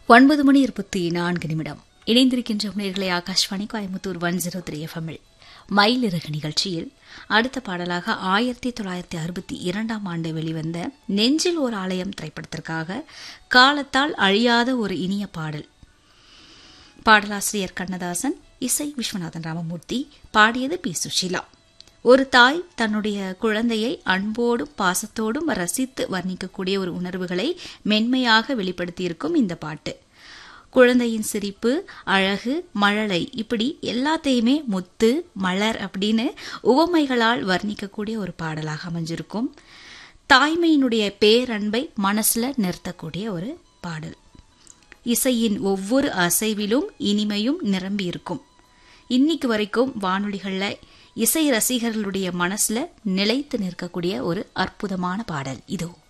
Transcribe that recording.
ஒன்பது மணி இருபத்தி நான்கு நிமிடம் இணைந்திருக்கின்ற நேர்களை Akashvani Coimbatore one zero three எஃப்எம்மில் மயிலிறகு நிகழ்ச்சியில் அடுத்த பாடலாக ஆயிரத்தி தொள்ளாயிரத்தி அறுபத்தி இரண்டாம் ஆண்டு வெளிவந்த நெஞ்சில் ஒரு ஆலயம் திரைப்படத்திற்காக காலத்தால் அழியாத ஒரு இனிய பாடல் பாடலாசிரியர் கண்ணதாசன் இசை விஸ்வநாதன் ராமமூர்த்தி பாடியது பி சுஷீலா ஒரு தாய் தன்னுடைய குழந்தையை அன்போடும் பாசத்தோடும் ரசித்து வர்ணிக்கக்கூடிய ஒரு உணர்வுகளை மென்மையாக வெளிப்படுத்தியிருக்கும் இந்த பாட்டு குழந்தையின் சிரிப்பு அழகு மழலை இப்படி எல்லாத்தையுமே முத்து மலர் அப்படின்னு உவமைகளால் வர்ணிக்கக்கூடிய ஒரு பாடலாக அமைஞ்சிருக்கும் தாய்மையினுடைய பேரன்பை மனசுல நிறுத்தக்கூடிய ஒரு பாடல் இசையின் ஒவ்வொரு அசைவிலும் இனிமையும் நிரம்பி இருக்கும் இன்னைக்கு வரைக்கும் வானொலிகள்ல இசை ரசிகர்களுடைய மனசுல நிலைத்து நிற்கக்கூடிய ஒரு அற்புதமான பாடல் இதோ